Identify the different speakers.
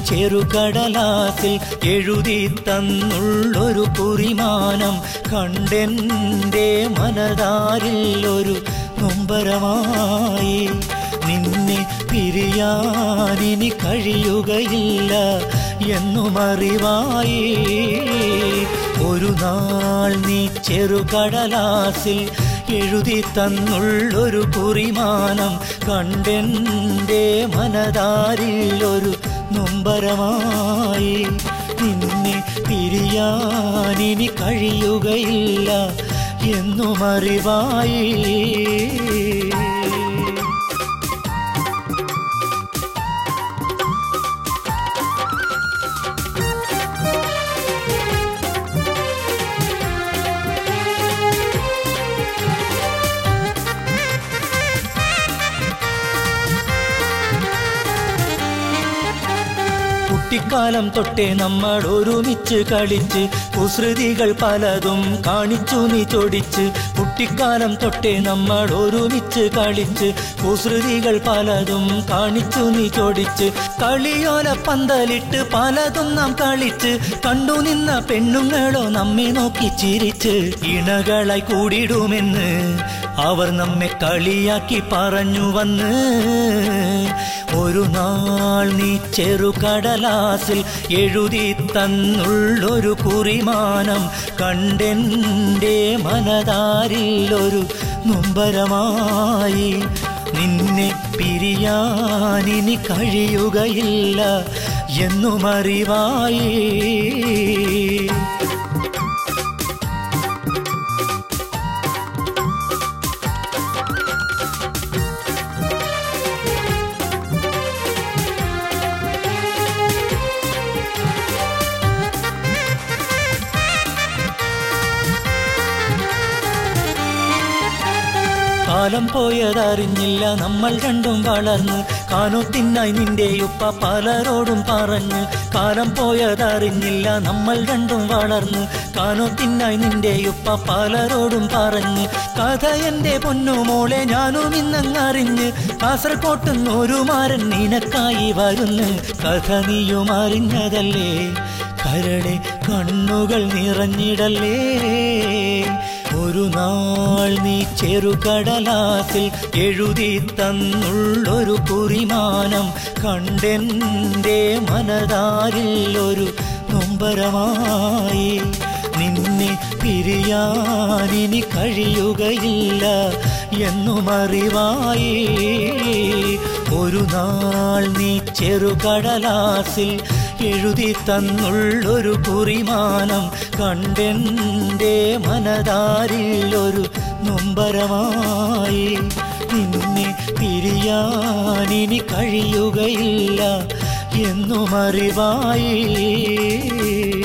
Speaker 1: ചെറുകടലാസിൽ എഴുതി തന്നുള്ളൊരു കുറിമാനം കണ്ടെൻ്റെ മനതാരിൽ ഒരു നൊമ്പരമായി നിന്നെ പിരിയാനിനി കഴിയുകയില്ല എന്നുമറിവായി ഒരു നാൾ നീ ചെറുകടലാസിൽ എഴുതി തന്നുള്ളൊരു കുറിമാനം കണ്ടെൻ്റെ മനതാരിൽ ഒരു നൊമ്പരമായി നിന്നെ പിരിയാനിനി കഴിയുകയില്ല എന്നുമറിവായി കുട്ടിക്കാലം തൊട്ടേ നമ്മൾ ഒരുമിച്ച് കളിച്ച് കുസൃതികൾ പലതും കാണിച്ചു നീ ചൊടിച്ച് കുട്ടിക്കാലം തൊട്ടേ നമ്മൾ ഒരുമിച്ച് കളിച്ച് കുസൃതികൾ പലതും കാണിച്ചു നീ ചൊടിച്ച് കളിയോല പന്തലിട്ട് പലതും നാം കളിച്ച് കണ്ടു നിന്ന പെണ്ണുങ്ങളോ നമ്മെ നോക്കി ചിരിച്ച് ഇണകളായി കൂടിടുമെന്ന് അവർ നമ്മെ കളിയാക്കി പറഞ്ഞു വന്ന് ഒരു നാൾ നീ ചെറുകടലാസിൽ എഴുതി തന്നുള്ളൊരു കുറിമാനം കണ്ടെൻ്റെ മനതാരിൽ ഒരു നൊമ്പരമായി നിന്നെ പിരിയാനിനി കഴിയുകയില്ല എന്നുമറിവായി കാലം പോയതറിഞ്ഞില്ല നമ്മൾ രണ്ടും വളർന്ന് കാനോത്തിനായി നിന്റെ ഉപ്പ പലരോടും പറഞ്ഞ് കാലം പോയതറിഞ്ഞില്ല നമ്മൾ രണ്ടും വളർന്ന് കാനോത്തിനായി നിന്റെ ഉപ്പ പലരോടും പറഞ്ഞ് കഥ എന്റെ പൊന്നുമോളെ ഞാനും ഇന്നങ്ങറിഞ്ഞ് കാസർകോട്ടുന്നൊരു മാരൻ നിനക്കായി വരുന്ന് കഥ നീയും അറിഞ്ഞതല്ലേ കരടെ കണ്ണുകൾ നിറഞ്ഞിടല്ലേ ഒരു നാൾ നീ ചെറുകടലാസിൽ എഴുതി തന്നുള്ളൊരു കുറിമാനം കണ്ടെൻ്റെ മനതാരിൽ ഒരു നൊമ്പരമായി നിന്നെ പിരിയാനിനി കഴിയുകയില്ല എന്നുമറിവായി ഒരു നാൾ നീ ചെറുകടലാസിൽ എഴുതി തന്നുള്ളൊരു കുറിമാനം കണ്ടെൻ്റെ മനതാരിൽ ഒരു നൊമ്പരമായി നിന്നെ പിരിയാനിനി കഴിയുകയില്ല എന്നുമറിവായി